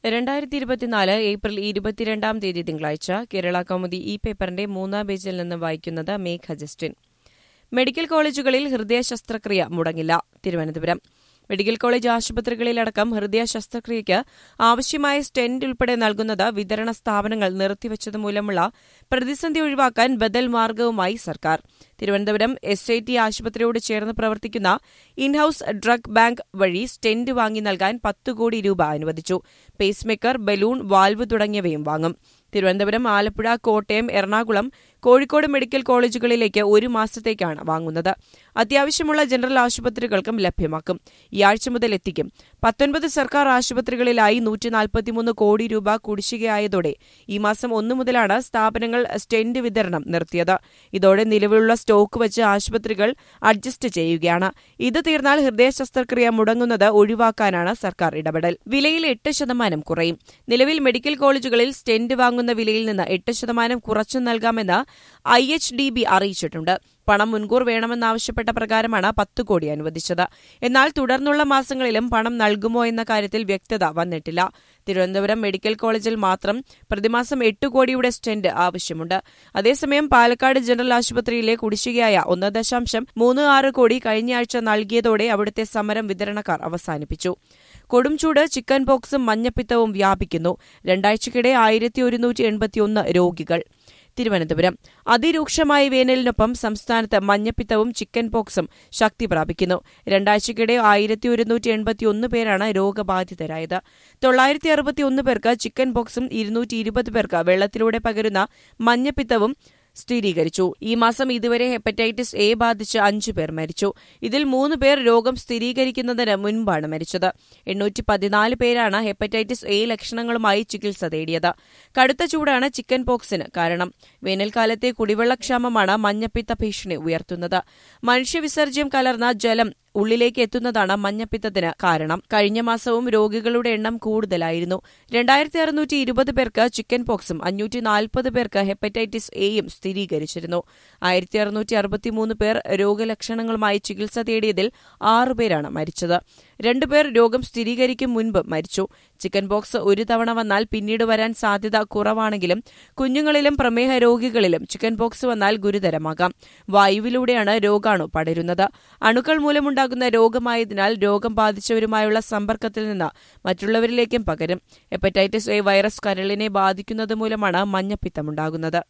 രണ്ടായിരത്തി ഇരുപത്തിനാല് ഏപ്രിൽ ഇരുപത്തിരണ്ടാം തീയതി തിങ്കളാഴ്ച കേരള കൗമുദി ഈ പേപ്പറിന്റെ മൂന്നാം പേജിൽ നിന്ന് വായിക്കുന്നത് മേഘ ജസ്റ്റിൻ മെഡിക്കൽ കോളേജുകളിൽ ഹൃദയ ശസ്ത്രക്രിയ മുടങ്ങില്ല തിരുവനന്തപുരം മെഡിക്കൽ കോളേജ് ആശുപത്രികളിലടക്കം ഹൃദയ ശസ്ത്രക്രിയയ്ക്ക് ആവശ്യമായ സ്റ്റെന്റ് ഉൾപ്പെടെ നൽകുന്നത് വിതരണ സ്ഥാപനങ്ങൾ നിർത്തിവച്ചതുമൂലമുള്ള പ്രതിസന്ധി ഒഴിവാക്കാൻ ബദൽ മാർഗവുമായി സർക്കാർ തിരുവനന്തപുരം എസ് ഐ ടി ആശുപത്രിയോട് ചേർന്ന് പ്രവർത്തിക്കുന്ന ഇൻഹൌസ് ഡ്രഗ് ബാങ്ക് വഴി സ്റ്റെന്റ് വാങ്ങി നൽകാൻ പത്ത് കോടി രൂപ അനുവദിച്ചു പേസ്മേക്കർ ബലൂൺ വാൽവ് തുടങ്ങിയവയും വാങ്ങും തിരുവനന്തപുരം ആലപ്പുഴ കോട്ടയം എറണാകുളം കോഴിക്കോട് മെഡിക്കൽ കോളേജുകളിലേക്ക് ഒരു മാസത്തേക്കാണ് വാങ്ങുന്നത് അത്യാവശ്യമുള്ള ജനറൽ ആശുപത്രികൾക്കും ലഭ്യമാക്കും ഈ ആഴ്ച മുതൽ എത്തിക്കും പത്തൊൻപത് സർക്കാർ ആശുപത്രികളിലായി നൂറ്റി നാൽപ്പത്തിമൂന്ന് കോടി രൂപ കുടിശ്ശികയായതോടെ ഈ മാസം ഒന്നു മുതലാണ് സ്ഥാപനങ്ങൾ സ്റ്റെന്റ് വിതരണം നിർത്തിയത് ഇതോടെ നിലവിലുള്ള സ്റ്റോക്ക് വെച്ച് ആശുപത്രികൾ അഡ്ജസ്റ്റ് ചെയ്യുകയാണ് ഇത് തീർന്നാൽ ഹൃദയ ശസ്ത്രക്രിയ മുടങ്ങുന്നത് ഒഴിവാക്കാനാണ് സർക്കാർ ഇടപെടൽ വിലയിൽ എട്ട് ശതമാനം കുറയും നിലവിൽ മെഡിക്കൽ കോളേജുകളിൽ സ്റ്റെന്റ് വാങ്ങുന്ന വിലയിൽ നിന്ന് എട്ട് ശതമാനം കുറച്ചു നൽകാമെന്ന് ഐ എച്ച് ഡി ബി അറിയിച്ചിട്ടുണ്ട് പണം മുൻകൂർ വേണമെന്നാവശ്യപ്പെട്ട പ്രകാരമാണ് പത്ത് കോടി അനുവദിച്ചത് എന്നാൽ തുടർന്നുള്ള മാസങ്ങളിലും പണം നൽകുമോ എന്ന കാര്യത്തിൽ വ്യക്തത വന്നിട്ടില്ല തിരുവനന്തപുരം മെഡിക്കൽ കോളേജിൽ മാത്രം പ്രതിമാസം എട്ട് കോടിയുടെ സ്റ്റെന്റ് ആവശ്യമുണ്ട് അതേസമയം പാലക്കാട് ജനറൽ ആശുപത്രിയിലെ കുടിശ്ശികയായ ഒന്ന് ദശാംശം മൂന്ന് ആറ് കോടി കഴിഞ്ഞയാഴ്ച നൽകിയതോടെ അവിടുത്തെ സമരം വിതരണക്കാർ അവസാനിപ്പിച്ചു കൊടുംചൂട് ചിക്കൻ പോക്സും മഞ്ഞപ്പിത്തവും വ്യാപിക്കുന്നു രണ്ടാഴ്ചക്കിടെ ആയിരത്തി ഒരുന്നൂറ്റി എൺപത്തിയൊന്ന് രോഗികൾ തിരുവനന്തപുരം അതിരൂക്ഷമായ വേനലിനൊപ്പം സംസ്ഥാനത്ത് മഞ്ഞപ്പിത്തവും ചിക്കൻ പോക്സും ശക്തി പ്രാപിക്കുന്നു രണ്ടാഴ്ചക്കിടെ ആയിരത്തി ഒരുന്നൂറ്റി എൺപത്തിയൊന്ന് പേരാണ് രോഗബാധിതരായത് തൊള്ളായിരത്തി അറുപത്തിയൊന്ന് പേർക്ക് ചിക്കൻ പോക്സും ഇരുന്നൂറ്റി ഇരുപത് പേർക്ക് വെള്ളത്തിലൂടെ പകരുന്ന മഞ്ഞപ്പിത്തവും സ്ഥിരീകരിച്ചു ഈ മാസം ഇതുവരെ ഹെപ്പറ്റൈറ്റിസ് എ ബാധിച്ച് അഞ്ചു പേർ മരിച്ചു ഇതിൽ മൂന്ന് പേർ രോഗം സ്ഥിരീകരിക്കുന്നതിന് മുൻപാണ് മരിച്ചത് എണ്ണൂറ്റി പതിനാല് പേരാണ് ഹെപ്പറ്റൈറ്റിസ് എ ലക്ഷണങ്ങളുമായി ചികിത്സ തേടിയത് കടുത്ത ചൂടാണ് ചിക്കൻ പോക്സിന് കാരണം വേനൽക്കാലത്തെ കുടിവെള്ളക്ഷാമമാണ് മഞ്ഞപ്പിത്ത ഭീഷണി ഉയർത്തുന്നത് മനുഷ്യവിസർജ്യം കലർന്ന ജലം ഉള്ളിലേക്ക് എത്തുന്നതാണ് മഞ്ഞപ്പിത്തത്തിന് കാരണം കഴിഞ്ഞ മാസവും രോഗികളുടെ എണ്ണം കൂടുതലായിരുന്നു രണ്ടായിരത്തി അറുന്നൂറ്റി ഇരുപത് പേർക്ക് ചിക്കൻ പോക്സും അഞ്ഞൂറ്റി നാൽപ്പത് പേർക്ക് ഹെപ്പറ്റൈറ്റിസ് എയും സ്ഥിരീകരിച്ചിരുന്നു ആയിരത്തി അറുന്നൂറ്റി അറുപത്തിമൂന്ന് പേർ രോഗലക്ഷണങ്ങളുമായി ചികിത്സ തേടിയതിൽ ആറുപേരാണ് മരിച്ചത് രണ്ടുപേർ രോഗം സ്ഥിരീകരിക്കും മുൻപ് മരിച്ചു ചിക്കൻ പോക്സ് ഒരു തവണ വന്നാൽ പിന്നീട് വരാൻ സാധ്യത കുറവാണെങ്കിലും കുഞ്ഞുങ്ങളിലും പ്രമേഹ രോഗികളിലും ചിക്കൻ പോക്സ് വന്നാൽ ഗുരുതരമാകാം വായുവിലൂടെയാണ് രോഗാണു പടരുന്നത് അണുക്കൾ മൂലമുണ്ടാകുന്ന രോഗമായതിനാൽ രോഗം ബാധിച്ചവരുമായുള്ള സമ്പർക്കത്തിൽ നിന്ന് മറ്റുള്ളവരിലേക്കും പകരും ഹെപ്പറ്റൈറ്റിസ് എ വൈറസ് കരളിനെ ബാധിക്കുന്നത് മൂലമാണ് മഞ്ഞപ്പിത്തമുണ്ടാകുന്നത്